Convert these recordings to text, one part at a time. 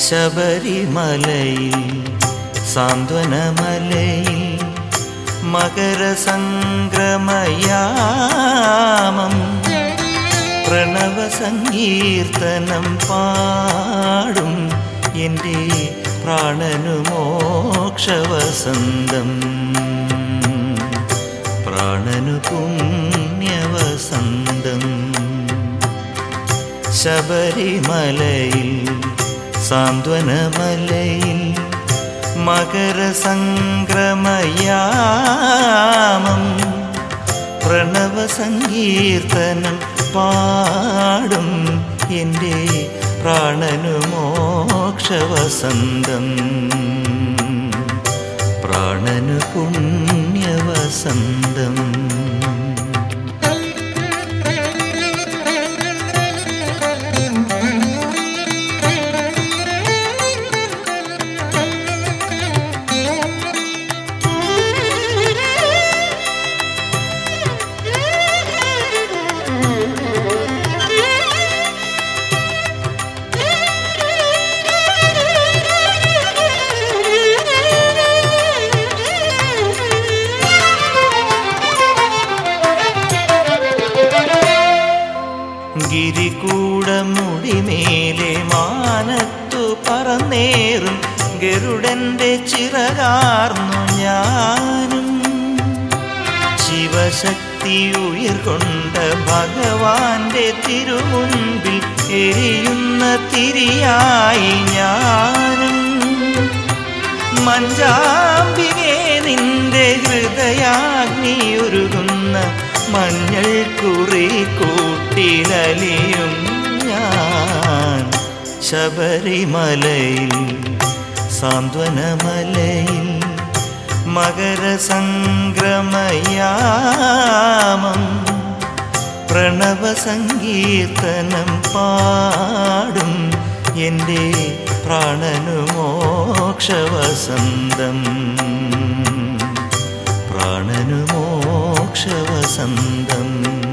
ശബരിമലയിൽ സാന്ത്വനമലയിൽ മകരസംക്രമയാമം പ്രണവസങ്കീർത്തനം പാടും എൻ്റെ പ്രാണനു മോക്ഷവസന്തം പ്രാണനു പുണ്യവസന്തം ശബരിമലയിൽ സാന്ത്വനമലയിൽ മകരസംക്രമയാമം പ്രണവസങ്കീർത്തനം പാടും എൻ്റെ പ്രാണനു മോക്ഷവസന്തം പ്രാണനു പുണ്യവസന്തം ഗിരികൂടമുടിമേലെ മാനത്തു പറന്നേറും ഗരുഡന്റെ ചിറകാർന്നു ഞാനും ശിവശക്തി ഉയർകൊണ്ട ഭഗവാന്റെ തിരുമുൻപിൽ എരിയുന്ന തിരിയായി ഞാനും മഞ്ചാമ്പികെ നിന്റെ ഹൃദയാഗ്നിയുരുകുന്ന മഞ്ഞൾ കുറി കൂട്ടിലലിയും ഞാൻ ശബരിമലയിൽ സാന്ത്വനമലയിൽ മകരസംക്രമയാമം പ്രണവസങ്കീർത്തനം പാടും എൻ്റെ പ്രാണനു മോക്ഷവസന്തം പ്രാണനു മോക്ഷവസന്തം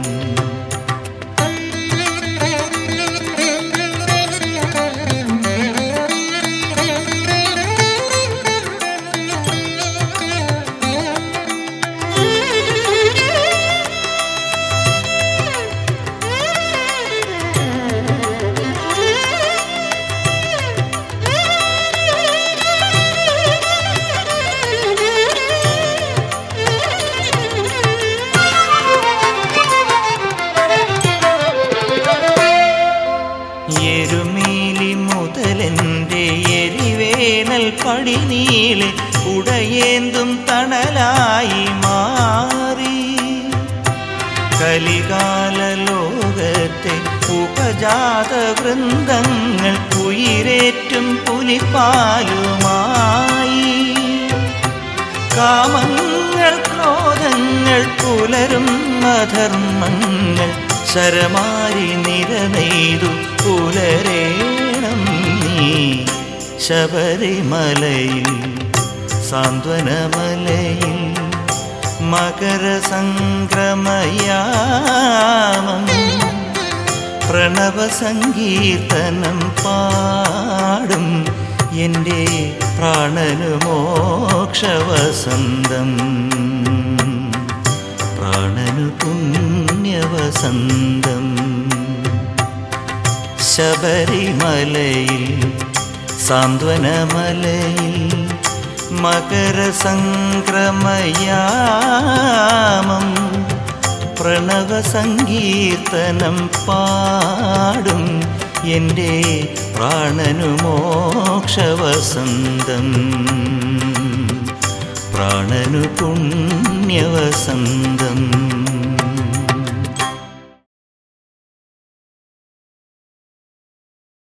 എരുമീലി മുതലെൻ്റെ എരിവേനൽ പടിനീളെ ഉടയേന്തും തണലായി മാറി കലികാല ലോകത്തെ ഉപജാത വൃന്ദങ്ങൾ ഉയരേറ്റും പുലിപ്പാലുമായി കാമങ്ങൾ ക്രോധങ്ങൾ പുലരും അധർമ്മങ്ങൾ ശരമാരി നിരനെയ്തു പുലരേണം നീ ശബരിമലയിൽ സാന്ത്വനമലയിൽ മകരസംക്രമയാമം പ്രണവസങ്കീർത്തനം പാടും എൻ്റെ പ്രാണനു മോക്ഷവസന്തം പ്രാണനു പുണ്യവസന്തം ശബരിമലയിൽ സാന്ത്വനമലയിൽ മകരസംക്രമയാമം പ്രണവസങ്കീർത്തനം പാടും എൻ്റെ പ്രാണനു മോക്ഷവസന്തം പ്രാണനു പുണ്യവസന്തം